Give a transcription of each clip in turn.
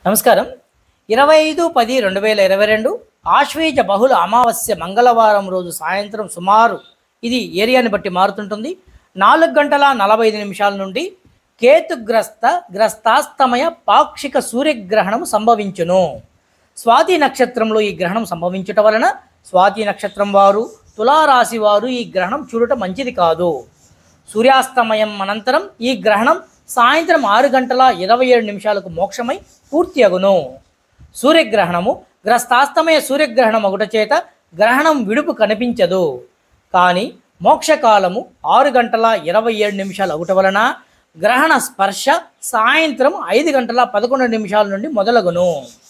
నమస్కారం ఇరవై ఐదు పది రెండు వేల ఇరవై రెండు ఆశ్వేజ బహుళ అమావాస్య మంగళవారం రోజు సాయంత్రం సుమారు ఇది ఏరియాని బట్టి మారుతుంటుంది నాలుగు గంటల నలభై ఐదు నిమిషాల నుండి కేతుగ్రస్త గ్రస్తాస్తమయ పాక్షిక సూర్యగ్రహణం సంభవించును స్వాతి నక్షత్రంలో ఈ గ్రహణం సంభవించుట వలన స్వాతి నక్షత్రం వారు తులారాశి వారు ఈ గ్రహణం చూడట మంచిది కాదు సూర్యాస్తమయం అనంతరం ఈ గ్రహణం సాయంత్రం ఆరు గంటల ఇరవై ఏడు నిమిషాలకు మోక్షమై పూర్తి అగును సూర్యగ్రహణము గ్రస్తాస్తమయ సూర్యగ్రహణం ఒకట చేత గ్రహణం విడుపు కనిపించదు కానీ మోక్షకాలము ఆరు గంటల ఇరవై ఏడు నిమిషాలు అగుట వలన గ్రహణ స్పర్శ సాయంత్రం ఐదు గంటల పదకొండు నిమిషాల నుండి మొదలగును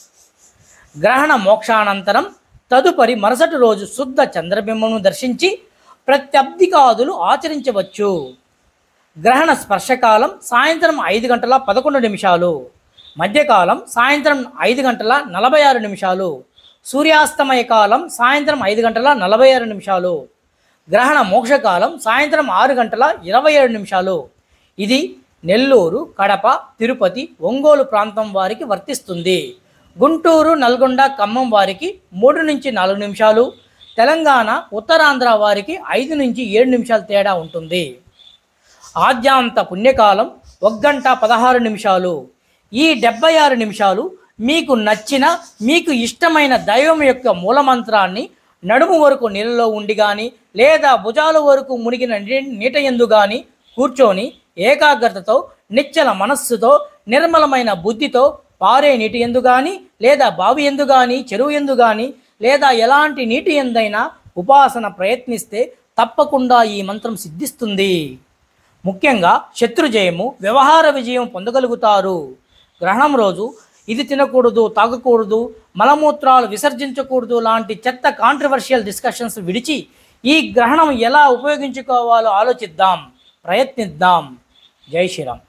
గ్రహణ మోక్షానంతరం తదుపరి మరుసటి రోజు శుద్ధ చంద్రబింబమును దర్శించి ప్రత్యబ్దికాదులు ఆచరించవచ్చు గ్రహణ స్పర్శకాలం సాయంత్రం ఐదు గంటల పదకొండు నిమిషాలు మధ్యకాలం సాయంత్రం ఐదు గంటల నలభై ఆరు నిమిషాలు సూర్యాస్తమయ కాలం సాయంత్రం ఐదు గంటల నలభై ఆరు నిమిషాలు గ్రహణ మోక్షకాలం సాయంత్రం ఆరు గంటల ఇరవై ఏడు నిమిషాలు ఇది నెల్లూరు కడప తిరుపతి ఒంగోలు ప్రాంతం వారికి వర్తిస్తుంది గుంటూరు నల్గొండ ఖమ్మం వారికి మూడు నుంచి నాలుగు నిమిషాలు తెలంగాణ ఉత్తరాంధ్ర వారికి ఐదు నుంచి ఏడు నిమిషాలు తేడా ఉంటుంది ఆద్యాంత పుణ్యకాలం ఒక గంట పదహారు నిమిషాలు ఈ డెబ్బై ఆరు నిమిషాలు మీకు నచ్చిన మీకు ఇష్టమైన దైవం యొక్క మూలమంత్రాన్ని నడుము వరకు నీళ్ళలో ఉండి కానీ లేదా భుజాల వరకు మునిగిన నీ- నీట ఎందు కానీ కూర్చొని ఏకాగ్రతతో నిశ్చల మనస్సుతో నిర్మలమైన బుద్ధితో పారే నీటి ఎందు కానీ లేదా బావి ఎందు కానీ చెరువు ఎందు కానీ లేదా ఎలాంటి నీటి ఎందైనా ఉపాసన ప్రయత్నిస్తే తప్పకుండా ఈ మంత్రం సిద్ధిస్తుంది ముఖ్యంగా శత్రుజయము వ్యవహార విజయం పొందగలుగుతారు గ్రహణం రోజు ఇది తినకూడదు తాగకూడదు మలమూత్రాలు విసర్జించకూడదు లాంటి చెత్త కాంట్రవర్షియల్ డిస్కషన్స్ విడిచి ఈ గ్రహణం ఎలా ఉపయోగించుకోవాలో ఆలోచిద్దాం ప్రయత్నిద్దాం జై శ్రీరామ్